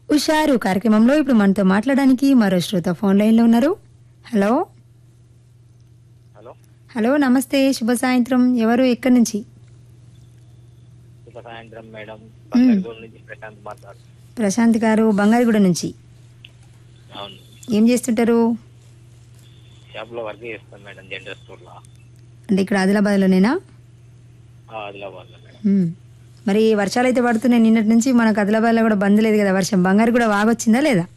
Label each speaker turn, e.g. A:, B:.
A: ఉషారు కార్యక్రమంలో ఇప్పుడు మనతో మాట్లాడడానికి మరో శ్రోత ఫోన్ లైన్లో ఉన్నారు హలో
B: హలో
A: హలో నమస్తే శుభ సాయంత్రం ఎవరు ఎక్కడి నుంచి
B: శుభ సాయంత్రం మేడం బంగారుగూడ నుంచి ప్రశాంత్ మాట్లాడు
A: ప్రశాంత్ గారు బంగారుగూడ నుంచి
B: అవును
A: ఏం చేస్తుంటారు
B: షాప్ లో వర్క్ చేస్తాం మేడం జనరల్ స్టోర్ లో
A: అంటే ఇక్కడ ఆదిలాబాద్లోనేనా
B: ఆదిలాబాద్ లో మేడం
A: మ్మ్. మరి వర్షాలు అయితే పడుతున్నాయి నిన్నటి నుంచి మనకు ఆదిలాబాద్లో కూడా బంద్ లేదు కదా వర్షం బంగారు కూడా వాగొచ్చిందా లేదా